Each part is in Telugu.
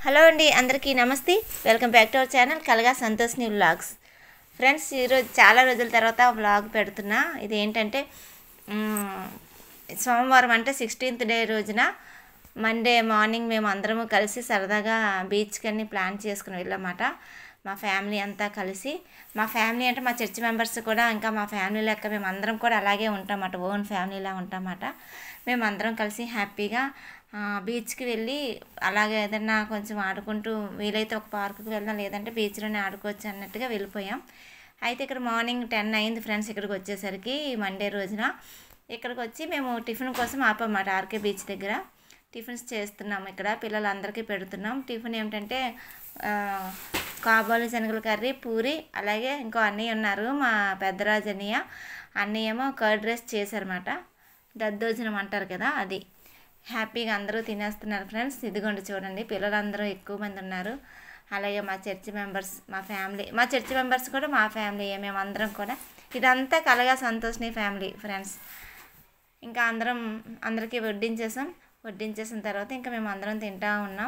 హలో అండి అందరికీ నమస్తే welcome back to our channel కలగా సంతోష్ని వ్లాగ్స్ ఫ్రెండ్స్ ఈరోజు చాలా రోజుల తర్వాత వ్లాగ్ పెడుతున్నా ఇది ఏంటంటే మ్, సోమవారం అంటే సిక్స్టీన్త్ డే రోజున మండే మార్నింగ్ మేము అందరము కలిసి సరదాగా బీచ్కి అన్ని ప్లాన్ చేసుకుని వెళ్ళామాట మా ఫ్యామిలీ అంతా కలిసి మా ఫ్యామిలీ అంటే మా చర్చ్ మెంబర్స్ కూడా ఇంకా మా ఫ్యామిలీ లెక్క మేము అందరం కూడా అలాగే ఉంటామట ఓన్ ఫ్యామిలీలా ఉంటామట మేము అందరం కలిసి హ్యాపీగా ఆ, బీచ్కి వెళ్ళి అలాగే ఏదన్నా కొంచెం ఆడుకుంటూ వీలైతే ఒక పార్కుకి వెళ్దాం లేదంటే బీచ్లోనే ఆడుకోవచ్చు అన్నట్టుగా వెళ్ళిపోయాం అయితే ఇక్కడ మార్నింగ్ టెన్ అయింది ఫ్రెండ్స్ ఇక్కడికి వచ్చేసరికి మండే రోజున ఇక్కడికి వచ్చి మేము టిఫిన్ కోసం ఆపామాట ఆర్కే బీచ్ దగ్గర టిఫిన్స్ చేస్తున్నాం ఇక్కడ పిల్లలందరికీ పెడుతున్నాం టిఫిన్ ఏమిటంటే ఆ, కాబోలు శనగల కర్రీ పూరి అలాగే ఇంకో అన్నయ్య ఉన్నారు మా పెద్దరాజు అన్నయ్య అన్నయ్య ఏమో కర్డ్ రైస్ చేశారన్నమాట దద్దోజనం అంటారు కదా అది హ్యాపీగా అందరూ తినేస్తున్నారు ఫ్రెండ్స్ ఇదిగోండి చూడండి పిల్లలందరూ ఎక్కువ మంది ఉన్నారు అలాగే మా చర్చి మెంబర్స్ మా ఫ్యామిలీ మా చర్చి మెంబర్స్ కూడా మా ఫ్యామిలీ మేమందరం కూడా ఇదంతా కలగా సంతోష్ని ఫ్యామిలీ ఫ్రెండ్స్ ఇంకా అందరం అందరికీ వడ్డించేసాం వడ్డించేసిన తర్వాత ఇంకా మేము అందరం తింటా ఉన్నాం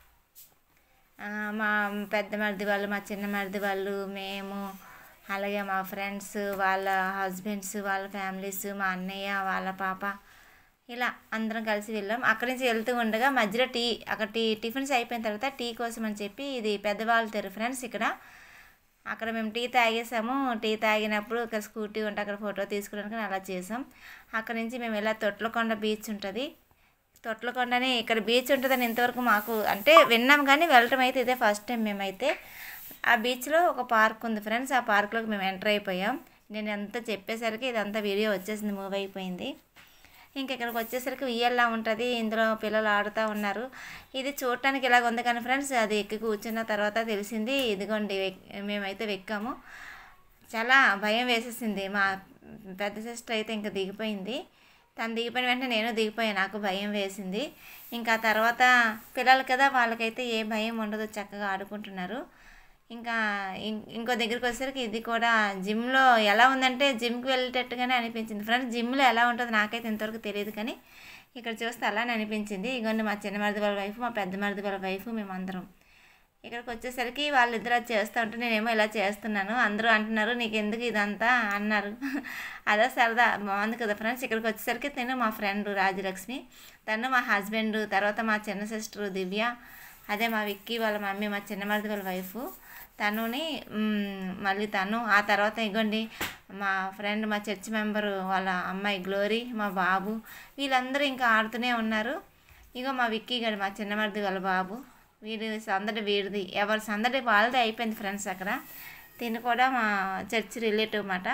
ఆ, మా పెద్ద మరిది వాళ్ళు మా చిన్న మరిది వాళ్ళు మేము అలాగే మా ఫ్రెండ్స్ వాళ్ళ హస్బెండ్స్ వాళ్ళ ఫ్యామిలీస్ మా అన్నయ్య వాళ్ళ పాప ఇలా అందరం కలిసి వెళ్ళాం అక్కడి నుంచి వెళ్తూ ఉండగా మధ్యలో టీ అక్కడ టీ టిఫిన్స్ అయిపోయిన తర్వాత టీ కోసం అని చెప్పి ఇది పెద్దవాళ్ళు తెరు ఫ్రెండ్స్ ఇక్కడ అక్కడ మేము టీ తాగేసాము టీ తాగినప్పుడు ఒక స్కూటీ ఉంటే అక్కడ ఫోటో తీసుకోవడానికి అలా చేసాం అక్కడ నుంచి మేము ఇలా తొట్లకొండ బీచ్ ఉంటుంది తొట్లకొండని ఇక్కడ బీచ్ ఉంటుందని ఇంతవరకు మాకు అంటే విన్నాం కానీ వెళ్ళటం అయితే ఇదే ఫస్ట్ టైం మేమైతే ఆ బీచ్లో ఒక పార్క్ ఉంది ఫ్రెండ్స్ ఆ పార్క్లోకి మేము ఎంటర్ అయిపోయాం నేను ఎంత చెప్పేసరికి ఇదంతా వీడియో వచ్చేసింది మూవ్ అయిపోయింది ఇంక ఇక్కడికి వచ్చేసరికి ఉయ్యల్లా ఉంటుంది ఇందులో పిల్లలు ఆడుతూ ఉన్నారు ఇది చూడటానికి ఇలాగ ఉంది కానీ ఫ్రెండ్స్ అది ఎక్కి కూర్చున్న తర్వాత తెలిసింది ఇదిగోండి వెక్- మేమైతే వెక్కాము చాలా భయం వేసేసింది మా పెద్ద సిస్టర్ అయితే ఇంకా దిగిపోయింది తను దిగిపోయిన వెంటనే నేను దిగిపోయాను నాకు భయం వేసింది ఇంకా తర్వాత పిల్లలు కదా వాళ్ళకైతే ఏ భయం ఉండదు చక్కగా ఆడుకుంటున్నారు ఇంకా ఇం- ఇంకో దగ్గరికి వచ్చేసరికి ఇది కూడా జిమ్లో ఎలా ఉందంటే జిమ్కి వెళ్ళేటట్టుగానే అనిపించింది ఫ్రెండ్స్ జిమ్లో ఎలా ఉంటుందో నాకైతే ఇంతవరకు తెలియదు కానీ ఇక్కడ చూస్తే అలానే అనిపించింది ఇగోండి మా చిన్న మరిది వాళ్ళ వైఫ్ మా పెద్ద మరిది వాళ్ళ వైఫ్ మేమందరం ఇక్కడికి వచ్చేసరికి వాళ్ళిద్దరు అది చేస్తూ ఉంటే నేనేమో ఇలా చేస్తున్నాను అందరూ అంటున్నారు నీకు ఎందుకు ఇదంతా అన్నారు అదే సరదా బాగుంది కదా ఫ్రెండ్స్ ఇక్కడికి వచ్చేసరికి నేను మా ఫ్రెండ్ రాజలక్ష్మి తను మా హస్బెండ్ తర్వాత మా చిన్న సిస్టర్ దివ్య అదే మా విక్కీ వాళ్ళ మమ్మీ మా చిన్న మరిది వాళ్ళ వైఫ్ తనుని మ్, మళ్ళీ తను ఆ తర్వాత ఇగోండి మా ఫ్రెండ్ మా చర్చ్ మెంబరు వాళ్ళ అమ్మాయి గ్లోరీ మా బాబు వీళ్ళందరూ ఇంకా ఆడుతూనే ఉన్నారు ఇగో మా విక్కీ గడి మా చిన్న మరిది వాళ్ళ బాబు వీడి సందడి వీడిది ఎవరి సందడి వాళ్ళదే అయిపోయింది ఫ్రెండ్స్ అక్కడ తిని కూడా మా చర్చ్ రిలేటివ్ అన్నమాట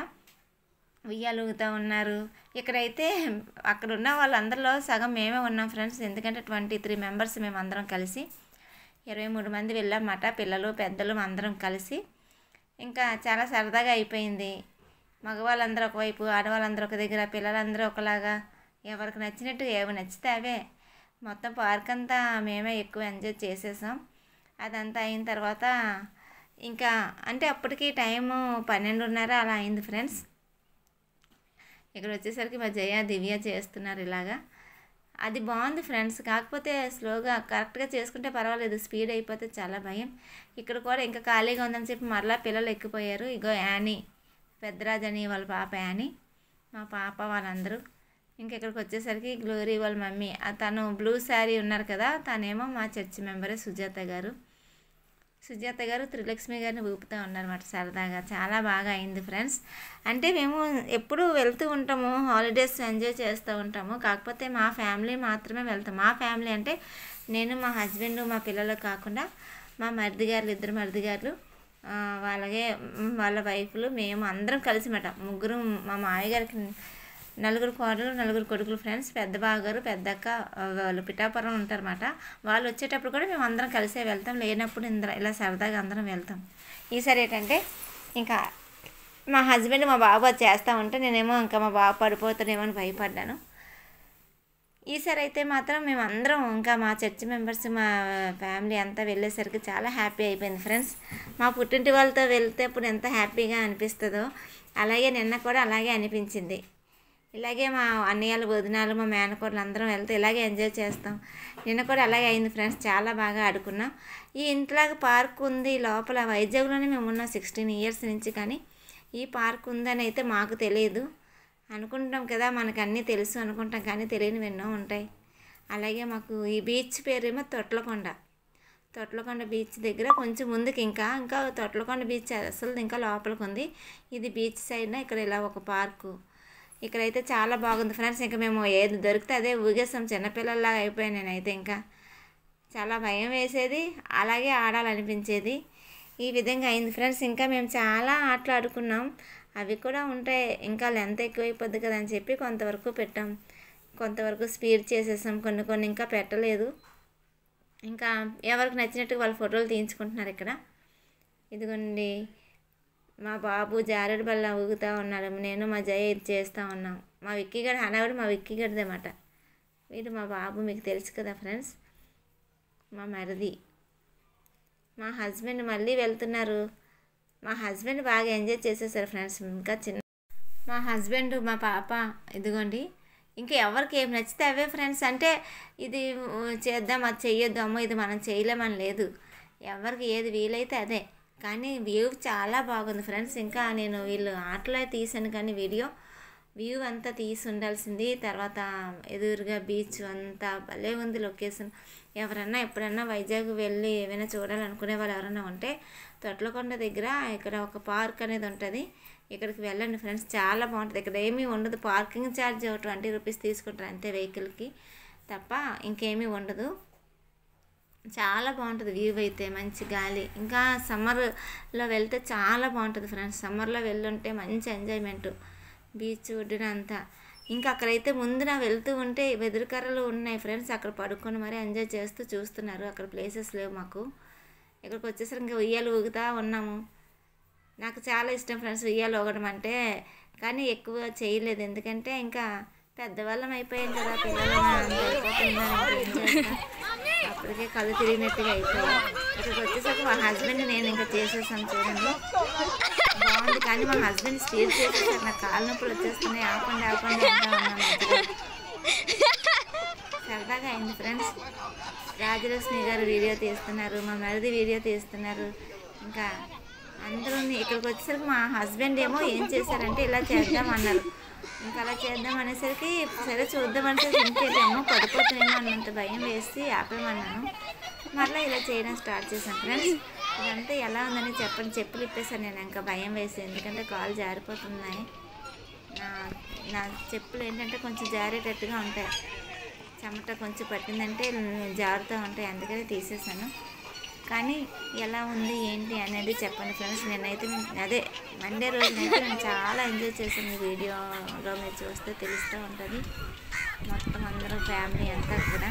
ఉయ్యాలుగుతూ ఉన్నారు ఇక్కడైతే అక్కడ ఉన్న వాళ్ళందరిలో సగం మేమే ఉన్నాం ఫ్రెండ్స్ ఎందుకంటే ట్వంటీ త్రీ మెంబర్స్ మేము అందరం కలిసి ఇరవై మూడు మంది వెళ్ళామన్నమాట పిల్లలు పెద్దలు అందరం కలిసి ఇంకా చాలా సరదాగా అయిపోయింది మగవాళ్ళందరూ ఒకవైపు ఆడవాళ్ళందరూ ఒక దగ్గర పిల్లలందరూ ఒకలాగా ఎవరికి నచ్చినట్టు ఏవి నచ్చితే అవే మొత్తం పార్క్ అంతా మేమే ఎక్కువ ఎంజాయ్ చేసేసాం అదంతా అయిన తర్వాత ఇంకా అంటే అప్పటికి టైము పన్నెండున్నర అలా అయింది ఫ్రెండ్స్ ఇక్కడ వచ్చేసరికి మా జయ దివ్య చేస్తున్నారు ఇలాగా అది బాగుంది ఫ్రెండ్స్ కాకపోతే స్లోగా కరెక్ట్గా చేసుకుంటే పర్వాలేదు స్పీడ్ అయిపోతే చాలా భయం ఇక్కడ కూడా ఇంకా ఖాళీగా ఉందని చెప్పి మరలా పిల్లలు ఎక్కిపోయారు ఇగో యానీ పెద్దరాజు అని వాళ్ళ పాప యానీ మా పాప వాళ్ళందరూ ఇంకా ఇక్కడికి వచ్చేసరికి గ్లోరీ వాళ్ళ మమ్మీ ఆ తను బ్లూ శారీ ఉన్నారు కదా తనేమో మా చర్చి మెంబరే సుజాత గారు సుజాత గారు త్రిలక్ష్మి గారిని ఊపుతూ ఉన్నారన్నమాట సరదాగా చాలా బాగా అయింది ఫ్రెండ్స్ అంటే మేము ఎప్పుడు వెళ్తూ ఉంటాము హాలిడేస్ ఎంజాయ్ చేస్తూ ఉంటాము కాకపోతే మా ఫ్యామిలీ మాత్రమే వెళ్తాం మా ఫ్యామిలీ అంటే నేను మా హస్బెండ్ మా పిల్లలు కాకుండా మా మరిది గారు ఇద్దరు మరిది గారు ఆ, అలాగే మ్, వాళ్ళ వైఫ్లు మేము అందరం కలిసి మాట ముగ్గురు మా మామయ్య గారికి నలుగురు కోడలు నలుగురు కొడుకులు ఫ్రెండ్స్ పెద్ద బావగారు పెద్దక్క ఆ, వాళ్ళు పిఠాపురం ఉంటారన్నమాట వాళ్ళు వచ్చేటప్పుడు కూడా మేము అందరం కలిసే వెళ్తాం లేనప్పుడు ఇంద్ర ఇలా సరదాగా అందరం వెళ్తాం ఈసారి ఏంటంటే ఇంకా మా హస్బెండ్ మా బాబు అది చేస్తూ ఉంటే నేనేమో ఇంకా మా బాబు పడిపోతాడేమో అని భయపడ్డాను ఈసారి అయితే మాత్రం మేము అందరం ఇంకా మా చర్చ్ మెంబర్స్ మా ఫ్యామిలీ అంతా వెళ్ళేసరికి చాలా హ్యాపీ అయిపోయింది ఫ్రెండ్స్ మా పుట్టింటి వాళ్ళతో వెళ్తే ఇప్పుడు ఎంత హ్యాపీగా అనిపిస్తుందో అలాగే నిన్న కూడా అలాగే అనిపించింది ఇలాగే మా అన్నయ్యలు వదినాలు మా మేనకోడలు అందరం వెళ్తే ఇలాగే ఎంజాయ్ చేస్తాం నిన్న కూడా అలాగే అయింది ఫ్రెండ్స్ చాలా బాగా ఆడుకున్నాం ఈ ఇంట్లాగా పార్క్ ఉంది లోపల వైజాగ్లోనే మేము ఉన్నాం సిక్స్టీన్ ఇయర్స్ నుంచి కానీ ఈ పార్క్ ఉందని అయితే మాకు తెలియదు అనుకుంటాం కదా మనకు అన్నీ తెలుసు అనుకుంటాం కానీ తెలియనివి ఎన్నో ఉంటాయి అలాగే మాకు ఈ బీచ్ పేరేమో తొట్లకొండ తొట్లకొండ బీచ్ దగ్గర కొంచెం ముందుకి ఇంకా ఇంకా తొట్లకొండ బీచ్ అసలు ఇంకా లోపలికి ఉంది ఇది బీచ్ సైడ్న ఇక్కడ ఇలా ఒక పార్కు ఇక్కడైతే చాలా బాగుంది ఫ్రెండ్స్ ఇంకా మేము ఏది దొరికితే అదే ఊగేస్తాం చిన్నపిల్లల్లాగా అయిపోయాను నేనైతే ఇంకా చాలా భయం వేసేది అలాగే ఆడాలనిపించేది ఈ విధంగా అయింది ఫ్రెండ్స్ ఇంకా మేము చాలా ఆటలు ఆడుకున్నాం అవి కూడా ఉంటాయి ఇంకా లెంత్ ఎక్కువైపోద్ది కదా అని చెప్పి కొంతవరకు పెట్టాం కొంతవరకు స్పీడ్ చేసేసాం కొన్ని కొన్ని ఇంకా పెట్టలేదు ఇంకా ఎవరికి నచ్చినట్టు వాళ్ళ ఫోటోలు తీయించుకుంటున్నారు ఇక్కడ ఇదిగోండి మా బాబు జారుడు బల్ల ఊగుతూ ఉన్నాడు నేను మా జయ ఇది చేస్తూ ఉన్నాం మా విక్కీగడ హడావిడి మా విక్కీగడదన్నమాట వీడు మా బాబు మీకు తెలుసు కదా ఫ్రెండ్స్ మా మరిది మా హస్బెండ్ మళ్ళీ వెళ్తున్నారు మా హస్బెండ్ బాగా ఎంజాయ్ చేసేసారు ఫ్రెండ్స్ ఇంకా చిన్న మా హస్బెండ్ మా పాప ఇదిగోండి ఇంకా ఎవరికి ఏం నచ్చితే అవే ఫ్రెండ్స్ అంటే ఇది ఉ, చేద్దాం అది చెయ్యొద్దు అమ్మో ఇది మనం చేయలేమని లేదు ఎవరికి ఏది వీలైతే అదే కానీ వ్యూ చాలా బాగుంది ఫ్రెండ్స్ ఇంకా నేను వీళ్ళు ఆటలో తీసాను కానీ వీడియో వ్యూ అంతా తీసి ఉండాల్సింది తర్వాత ఎదురుగా బీచ్ అంతా భలే ఉంది లొకేషన్ ఎవరన్నా ఎప్పుడన్నా వైజాగ్ వెళ్ళి ఏమైనా చూడాలనుకునే వాళ్ళు ఎవరైనా ఉంటే తొట్లకొండ దగ్గర ఇక్కడ ఒక పార్క్ అనేది ఉంటుంది ఇక్కడికి వెళ్ళండి ఫ్రెండ్స్ చాలా బాగుంటుంది ఇక్కడ ఏమీ ఉండదు పార్కింగ్ ఛార్జ్ ట్వంటీ రూపీస్ తీసుకుంటారు అంతే వెహికల్కి తప్ప ఇంకేమీ ఉండదు చాలా బాగుంటుంది వ్యూ అయితే మంచి గాలి ఇంకా సమ్మర్లో వెళ్తే చాలా బాగుంటుంది ఫ్రెండ్స్ సమ్మర్లో వెళ్ళుంటే మంచి ఎంజాయ్మెంట్ బీచ్ ఒడ్డున అంతా ఇంకా అక్కడైతే ముందున వెళ్తూ ఉంటే వెదురు కర్రలు ఉన్నాయి ఫ్రెండ్స్ అక్కడ పడుకొని మరీ ఎంజాయ్ చేస్తూ చూస్తున్నారు అక్కడ ప్లేసెస్ లేవు మాకు ఇక్కడికి వచ్చేసరికి ఇంకా ఉయ్యాలు ఊగుతూ ఉన్నాము నాకు చాలా ఇష్టం ఫ్రెండ్స్ ఉయ్యాలు ఊగడం అంటే కానీ ఎక్కువ చేయలేదు ఎందుకంటే ఇంకా పెద్దవాళ్ళం అయిపోయాం కదా పిల్లలు అంత అయిపోతుందా ఇంకేం చేస్తాం? అప్పటికే కళ్ళు తిరిగినట్టుగా అయిపోయాయి ఇక్కడికి వచ్చేసరికి మా హస్బెండ్ నేను ఇంకా చేసేసాను చూడండి బాగుంది కానీ మా హస్బెండ్ స్టీల్ చేసేసారు నాకు కాళ్ళ నొప్పులు వచ్చేస్తున్నాయి ఆపండి ఆపండి అంటా ఉన్నాను మధ్యలో. సరదాగా అయింది ఫ్రెండ్స్ రాజలక్ష్మి గారు వీడియో తీస్తున్నారు మా మరిది వీడియో తీస్తున్నారు ఇంకా అందరూ ఇక్కడికి వచ్చేసరికి మా హస్బెండ్ ఏమో ఏం చేశారంటే ఇలా చేద్దాం అన్నారు ఇంకా అలా చేద్దాం అనేసరికి సరే చూద్దాం అంటే ఇంకేమో పడిపోతుందేమో అన్నంత భయం వేసి ఆపేమన్నాను మళ్ళీ ఇలా చేయడం స్టార్ట్ చేశాను ఫ్రెండ్స్ ఇదంతా ఎలా ఉందని చెప్పండి చెప్పులు ఇప్పేసాను నేను ఇంకా భయం వేసి ఎందుకంటే కాలు జారిపోతున్నాయి నా నా చెప్పులు ఏంటంటే కొంచెం జారేటట్టుగా ఉంటాయి చెమట కొంచెం పట్టిందంటే జారుతూ ఉంటాయి అందుకని తీసేసాను కానీ ఎలా ఉంది ఏంటి అనేది చెప్పండి ఫ్రెండ్స్ నేనైతే అదే మండే రోజునైతే నేను చాలా ఎంజాయ్ చేశాను ఈ వీడియోలో మీరు చూస్తే తెలుస్తూ ఉంటుంది మొత్తం అందరూ ఫ్యామిలీ అంతా కూడా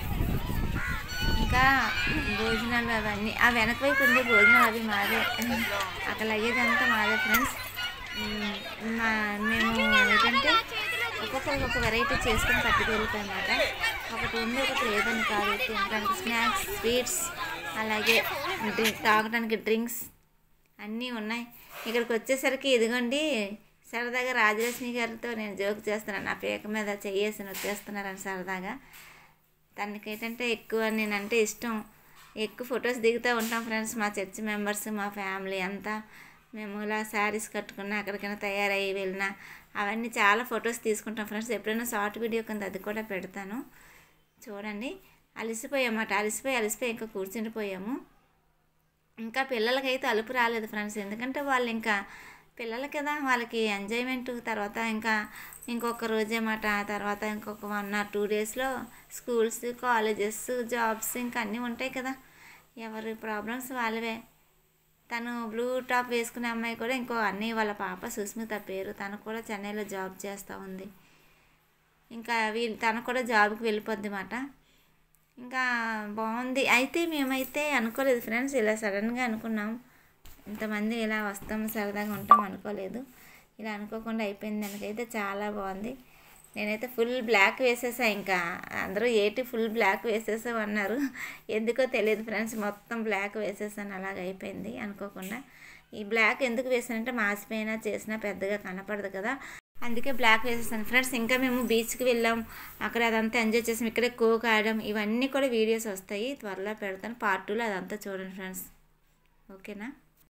ఇంకా భోజనాలు అవన్నీ ఆ వెనక వైపు ఉంది భోజనం అవి మాదే అక్కడ లగేదంతా మాదే ఫ్రెండ్స్ మ్మ్, మా మేము ఏంటంటే ఒక్కొక్కరికి ఒక వెరైటీ చేసుకొని పట్టుకెళ్ళిపోయామాట ఒకటి ఉంది ఒకటి లేదని కాదు తినడానికి స్నాక్స్ స్వీట్స్ అలాగే డ్రి- తాగడానికి డ్రింక్స్ అన్నీ ఉన్నాయి ఇక్కడికి వచ్చేసరికి ఇదిగోండి సరదాగా రాజలక్ష్మి గారితో నేను జోక్ చేస్తున్నాను నా పేక మీద చెయ్యేసి వచ్చేస్తున్నారని సరదాగా తనకి ఏంటంటే ఎక్కువ నేనంటే ఇష్టం ఎక్కువ ఫొటోస్ దిగుతూ ఉంటాం ఫ్రెండ్స్ మా చర్చ్ మెంబర్స్ మా ఫ్యామిలీ అంతా మేము ఇలా శారీస్ కట్టుకున్నా అక్కడికైనా తయారయ్యి వెళ్ళినా అవన్నీ చాలా ఫొటోస్ తీసుకుంటాం ఫ్రెండ్స్ ఎప్పుడైనా షార్ట్ వీడియో కింద అది కూడా పెడతాను చూడండి అలసిపోయామాట అలసిపోయి అలసిపోయి ఇంకా కూర్చుండిపోయాము ఇంకా పిల్లలకైతే అలుపు రాలేదు ఫ్రెండ్స్ ఎందుకంటే వాళ్ళు ఇంకా పిల్లలు కదా వాళ్ళకి ఎంజాయ్మెంట్ తర్వాత ఇంకా ఇంకొక రోజేమాట తర్వాత ఇంకొక వన్ ఆర్ టూ డేస్లో స్కూల్స్ కాలేజెస్ జాబ్స్ ఇంకా అన్నీ ఉంటాయి కదా ఎవరి ప్రాబ్లమ్స్ వాళ్ళవే తను బ్లూ టాప్ వేసుకునే అమ్మాయి కూడా ఇంకో అన్నీ వాళ్ళ పాప సుస్మిత పేరు తను కూడా చెన్నైలో జాబ్ చేస్తూ ఉంది ఇంకా వీళ్ళు తను కూడా జాబ్కి వెళ్ళిపోద్ది మాట ఇంకా బాగుంది అయితే మేమైతే అనుకోలేదు ఫ్రెండ్స్ ఇలా సడన్గా అనుకున్నాం ఇంతమంది ఇలా వస్తాం సరదాగా ఉంటాం అనుకోలేదు ఇలా అనుకోకుండా అయిపోయింది దానికైతే చాలా బాగుంది నేనైతే ఫుల్ బ్లాక్ వేసేసా ఇంకా అందరూ ఏటి ఫుల్ బ్లాక్ వేసేసావు అన్నారు ఎందుకో తెలియదు ఫ్రెండ్స్ మొత్తం బ్లాక్ వేసేసాను అలాగ అయిపోయింది అనుకోకుండా ఈ బ్లాక్ ఎందుకు వేసానంటే మాసిపోయినా చేసినా పెద్దగా కనపడదు కదా అందుకే బ్లాక్ వేసేసాను ఫ్రెండ్స్ ఇంకా మేము బీచ్కి వెళ్ళాం అక్కడ అదంతా ఎంజాయ్ చేసాం ఇక్కడే కోక్ ఆడడం ఇవన్నీ కూడా వీడియోస్ వస్తాయి త్వరలో పెడతాను పార్ట్ టూలో అదంతా చూడండి ఫ్రెండ్స్ ఓకేనా